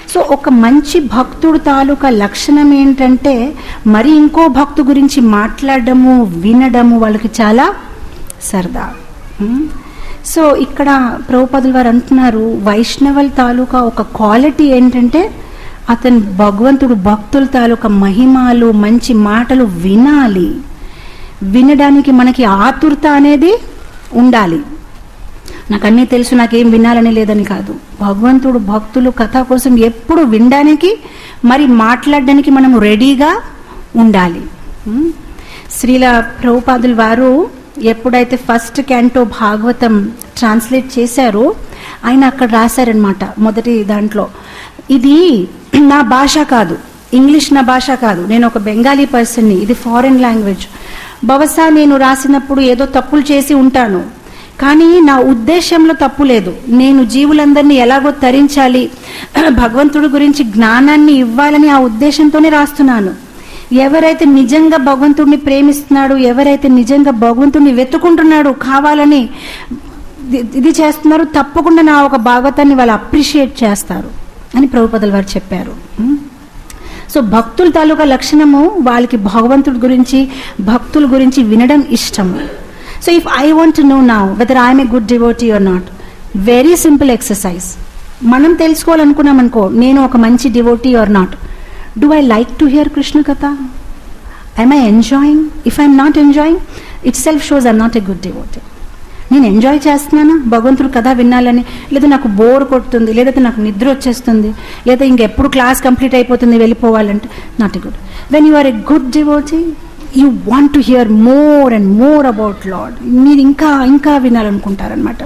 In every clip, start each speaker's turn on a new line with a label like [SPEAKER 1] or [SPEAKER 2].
[SPEAKER 1] So ఒక మంచి భక్తుడు తాలూకా లక్షణం ఏంటంటే మరి ఇంకో భక్తు గురించి మాట్లాడడము వినడము వాళ్ళకి చాలా సరదా ఉమ్. సో ఇక్కడ ప్రభుపదులు వారు అంటున్నారు వైష్ణవుల తాలూకా ఒక క్వాలిటీ ఏంటంటే అతను భగవంతుడు భక్తుల తాలూకా మహిమాలు మంచి మాటలు వినాలి వినడానికి మనకి ఆతురత అనేది ఉండాలి నాకు అన్నీ తెలుసు నాకేం వినాలని లేదని కాదు భగవంతుడు భక్తులు కథ కోసం ఎప్పుడు వినడానికి మరి మాట్లాడడానికి మనం రెడీగా ఉండాలి ఉం? శ్రీల ప్రభుపాదులు వారు ఎప్పుడైతే ఫస్ట్ క్యాంటో భాగవతం ట్రాన్స్లేట్ చేశారో ఆయన అక్కడ రాశారనమాట మొదటి దాంట్లో ఇది నా భాష కాదు ఇంగ్లీష్ నా భాష కాదు నేను ఒక బెంగాలీ పర్సన్ని ఇది ఫారిన్ లాంగ్వేజ్ బహుశా నేను రాసినప్పుడు ఏదో తప్పులు చేసి ఉంటాను కానీ నా ఉద్దేశంలో తప్పు లేదు నేను జీవులందరినీ ఎలాగో తరించాలి భగవంతుడి గురించి జ్ఞానాన్ని ఇవ్వాలని ఆ ఉద్దేశంతోనే రాస్తున్నాను ఎవరైతే నిజంగా భగవంతుడిని ప్రేమిస్తున్నాడు ఎవరైతే నిజంగా భగవంతుడిని వెతుకుంటున్నాడు కావాలని ఇది- ఇది చేస్తున్నారు తప్పకుండా నా ఒక భాగవతాన్ని వాళ్ళు అప్రిషియేట్ చేస్తారు అని ప్రభుపదుల వారు చెప్పారు ఉం? సో భక్తుల తాలూకా లక్షణము వాళ్ళకి భగవంతుడి గురించి భక్తుల గురించి వినడం ఇష్టము so if I want to know now whether I'm a good devotee or not very simple exercise మనం తెలుసుకోవాలనుకున్నాం అనుకో నేను ఒక మంచి devotee or not do I like to hear Krishna katha I'm I enjoying if I'm not enjoying itself shows I'm not a good devotee నేను enjoy చేస్తున్నానా భగవంతుడు కథ వినాలని లేదా నాకు బోర్ కొడుతుంది లేదా నాకు నిద్ర వచ్చేస్తుంది లేదా ఇంకెప్పుడు క్లాస్ కంప్లీట్ అయిపోతుంది వెళ్ళిపోవాలంటే not a good when you are a good devotee you want to hear more and more about Lord మీరు ఇంకా ఇంకా వినాలనుకుంటారనమాట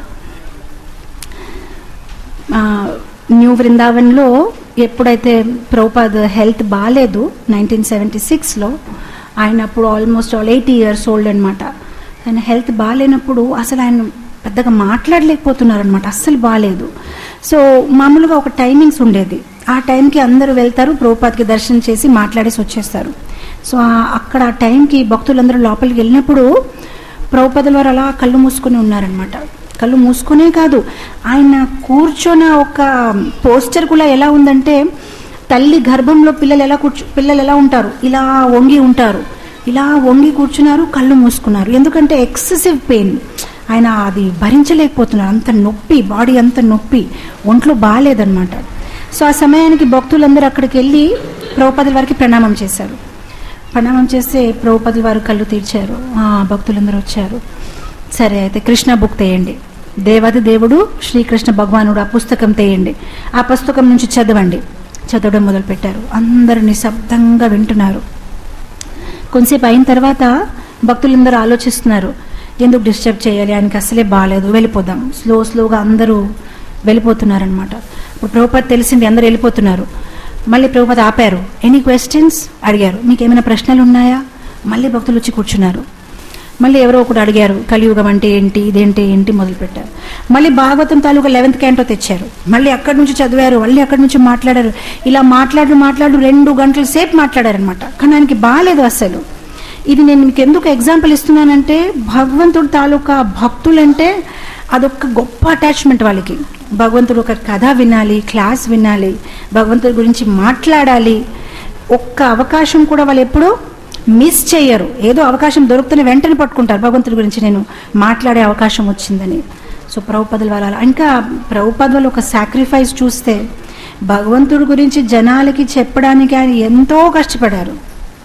[SPEAKER 1] న్యూ వృందావన్లో ఎప్పుడైతే ప్రభుపాద్ హెల్త్ బాగాలేదు నైన్టీన్ సెవెంటీ సిక్స్లో ఆయన అప్పుడు almost all eighty years old అనమాట ఆయన హెల్త్ బాగాలేనప్పుడు అసలు ఆయన పెద్దగా మాట్లాడలేకపోతున్నారనమాట అస్సలు బాగాలేదు సో మామూలుగా ఒక టైమింగ్స్ ఉండేది ఆ టైంకి అందరూ వెళ్తారు ప్రభుపాద్కి దర్శనం చేసి మాట్లాడేసి వచ్చేస్తారు సో ఆ- అక్కడ ఆ టైంకి భక్తులందరూ లోపలికి వెళ్ళినప్పుడు ప్రభుపదుల వారు అలా కళ్ళు మూసుకొని ఉన్నారనమాట కళ్ళు మూసుకునే కాదు ఆయన కూర్చొని ఒక పోస్టర్ కూడా ఎలా ఉందంటే తల్లి గర్భంలో పిల్లలు ఎలా కూర్చు పిల్లలు ఎలా ఉంటారు ఇలా వంగి ఉంటారు ఇలా వంగి కూర్చున్నారు కళ్ళు మూసుకున్నారు ఎందుకంటే ఎక్సెసివ్ పెయిన్ ఆయన అది భరించలేకపోతున్నారు అంత నొప్పి బాడీ అంత నొప్పి ఒంట్లో బాగాలేదన్నమాట సో ఆ సమయానికి భక్తులందరూ అక్కడికి వెళ్ళి ప్రభుపదుల వారికి ప్రణామం చేశారు ప్రణామం చేస్తే ప్రభుపదుల వారు కళ్ళు తీర్చారు ఆ, భక్తులందరూ వచ్చారు సరే అయితే కృష్ణ బుక్ తెయండి దేవాది దేవుడు శ్రీకృష్ణ భగవానుడు ఆ పుస్తకం తెయండి ఆ పుస్తకం నుంచి చదవండి చదవడం మొదలుపెట్టారు అందరూ నిశ్శబ్దంగా వింటున్నారు కొంతసేపు అయిన తర్వాత భక్తులందరూ ఆలోచిస్తున్నారు ఎందుకు డిస్టర్బ్ చేయాలి ఆయనకి అసలే బాగాలేదు వెళ్ళిపోదాం స్లో స్లోగా అందరూ వెళ్ళిపోతున్నారనమాట ఇప్పుడు ప్రభుపతి తెలిసింది అందరూ వెళ్ళిపోతున్నారు మళ్ళీ ప్రభుపతి ఆపారు ఎనీ క్వశ్చన్స్ అడిగారు మీకు ఏమైనా ప్రశ్నలు ఉన్నాయా మళ్ళీ భక్తులు వచ్చి కూర్చున్నారు మళ్ళీ ఎవరో ఒకటి అడిగారు కలియుగం అంటే ఏంటి ఇదేంటి ఏంటి మొదలుపెట్టారు మళ్ళీ భాగవతం తాలూకా లెవెన్త్ క్యాంటో తెచ్చారు మళ్ళీ అక్కడి నుంచి చదివారు మళ్ళీ అక్కడి నుంచి మాట్లాడారు ఇలా మాట్లాడు మాట్లాడు రెండు గంటల సేపు మాట్లాడారనమాట కానీ ఆయనకి బాగాలేదు అసలు ఇది నేను మీకు ఎందుకు ఎగ్జాంపుల్ ఇస్తున్నానంటే భగవంతుడు తాలూకా భక్తులంటే అదొక గొప్ప అటాచ్మెంట్ వాళ్ళకి భగవంతుడు ఒక కథ వినాలి క్లాస్ వినాలి భగవంతుడి గురించి మాట్లాడాలి ఒక్క అవకాశం కూడా వాళ్ళు ఎప్పుడు మిస్ చేయరు ఏదో అవకాశం దొరుకుతున్న వెంటనే పట్టుకుంటారు భగవంతుడి గురించి నేను మాట్లాడే అవకాశం వచ్చిందని సో ప్రభుపదుల వాళ్ళ ఇంకా ప్రభుపదులు ఒక సాక్రిఫైస్ చూస్తే భగవంతుడి గురించి జనాలకి చెప్పడానికి ఆయన ఎంతో కష్టపడారు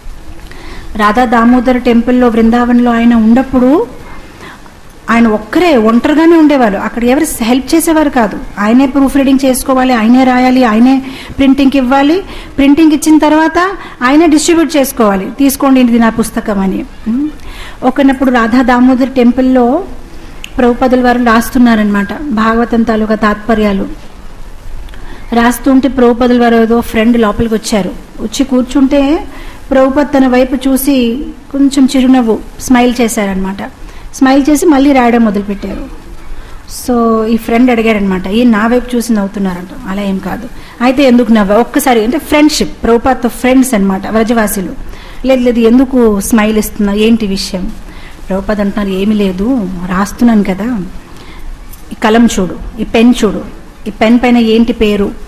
[SPEAKER 1] రాధా దామోదర్ టెంపుల్లో బృందావన్లో ఆయన ఉన్నప్పుడు ఆయన ఒక్కరే ఒంటరిగానే ఉండేవారు అక్కడ ఎవరు హెల్ప్ చేసేవారు కాదు ఆయనే ప్రూఫ్ రీడింగ్ చేసుకోవాలి ఆయనే రాయాలి ఆయనే ప్రింటింగ్కి ఇవ్వాలి ప్రింటింగ్ ఇచ్చిన తర్వాత ఆయనే డిస్ట్రిబ్యూట్ చేసుకోవాలి తీసుకోండి ఇది నా పుస్తకం అని ఉం. ఒకనప్పుడు రాధా దామోదర్ టెంపుల్లో ప్రభుపదుల వారు రాస్తున్నారనమాట భాగవతం తాలూకా తాత్పర్యాలు రాస్తుంటే ప్రభుపదుల వారు ఏదో ఫ్రెండ్ లోపలికి వచ్చారు వచ్చి కూర్చుంటే ప్రభుపద్ తన వైపు చూసి కొంచెం చిరునవ్వు స్మైల్ చేశారనమాట స్మైల్ చేసి మళ్ళీ రాయడం మొదలుపెట్టారు సో ఈ ఫ్రెండ్ అడిగాడనమాట ఈ నా వైపు చూసి నవ్వుతున్నారంట అలా ఏం కాదు అయితే ఎందుకు నవ్వా ఒక్కసారి అంటే ఫ్రెండ్షిప్ ప్రభుపాద్తో ఫ్రెండ్స్ అనమాట వ్రజవాసులు లేదు లేదు ఎందుకు స్మైల్ ఇస్తున్నా ఏంటి విషయం ప్రభుపాద్ అంటున్నారు ఏమీ లేదు రాస్తున్నాను కదా ఈ కలం చూడు ఈ పెన్ చూడు ఈ పెన్ పైన ఏంటి పేరు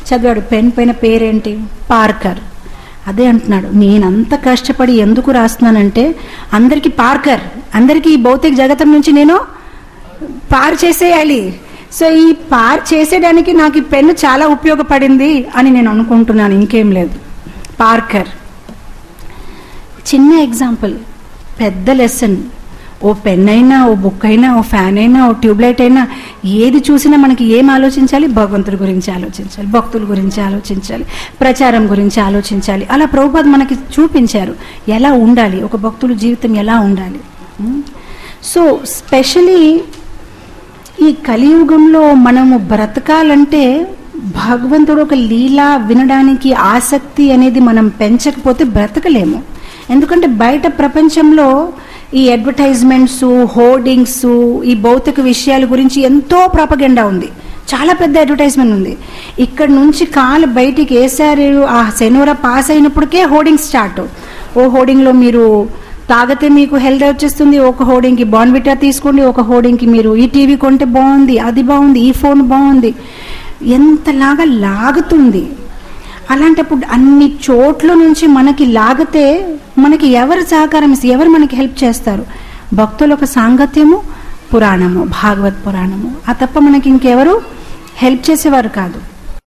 [SPEAKER 1] చదివాడు పెన్ పైన పేరేంటి పార్కర్ అదే అంటున్నాడు నేనంత కష్టపడి ఎందుకు రాస్తున్నానంటే అందరికీ పార్కర్ అందరికీ ఈ భౌతిక జగతం నుంచి నేను పార్ చేసేయాలి సో ఈ పార్ చేసేయడానికి నాకు ఈ పెన్ను చాలా ఉపయోగపడింది అని నేను అనుకుంటున్నాను ఇంకేం లేదు పార్కర్ చిన్న ఎగ్జాంపుల్ పెద్ద లెసన్ ఓ పెన్ అయినా ఓ బుక్ అయినా ఓ ఫ్యాన్ అయినా ఓ ట్యూబ్లైట్ అయినా ఏది చూసినా మనకి ఏం ఆలోచించాలి భగవంతుడి గురించి ఆలోచించాలి భక్తుల గురించి ఆలోచించాలి ప్రచారం గురించి ఆలోచించాలి అలా ప్రభుపాద్ మనకి చూపించారు ఎలా ఉండాలి ఒక భక్తుల జీవితం ఎలా ఉండాలి సో స్పెషలీ ఈ కలియుగంలో మనము బ్రతకాలంటే భగవంతుడు ఒక లీల వినడానికి ఆసక్తి అనేది మనం పెంచకపోతే బ్రతకలేము ఎందుకంటే బయట ప్రపంచంలో ఈ అడ్వర్టైజ్మెంట్స్ హోర్డింగ్స్ ఈ భౌతిక విషయాల గురించి ఎంతో ప్రాపగెండా ఉంది చాలా పెద్ద అడ్వర్టైజ్మెంట్ ఉంది ఇక్కడ నుంచి కాలు బయటికి వేసారు ఆ శనివార పాస్ అయినప్పటికే హోర్డింగ్ స్టార్ట్ ఓ హోర్డింగ్లో మీరు తాగితే మీకు హెల్త్ వచ్చేస్తుంది ఒక హోర్డింగ్కి బాన్విటా తీసుకోండి ఒక హోర్డింగ్కి మీరు ఈ టీవీ కొంటే బాగుంది అది బాగుంది ఈ ఫోన్ బాగుంది ఎంతలాగా లాగుతుంది అలాంటప్పుడు అన్ని చోట్ల నుంచి మనకి లాగితే మనకి ఎవరు సహకారం ఇస్తారు ఎవరు మనకి హెల్ప్ చేస్తారు భక్తుల ఒక సాంగత్యము పురాణము భాగవత్ పురాణము ఆ తప్ప మనకి ఇంకెవరు హెల్ప్ చేసేవారు కాదు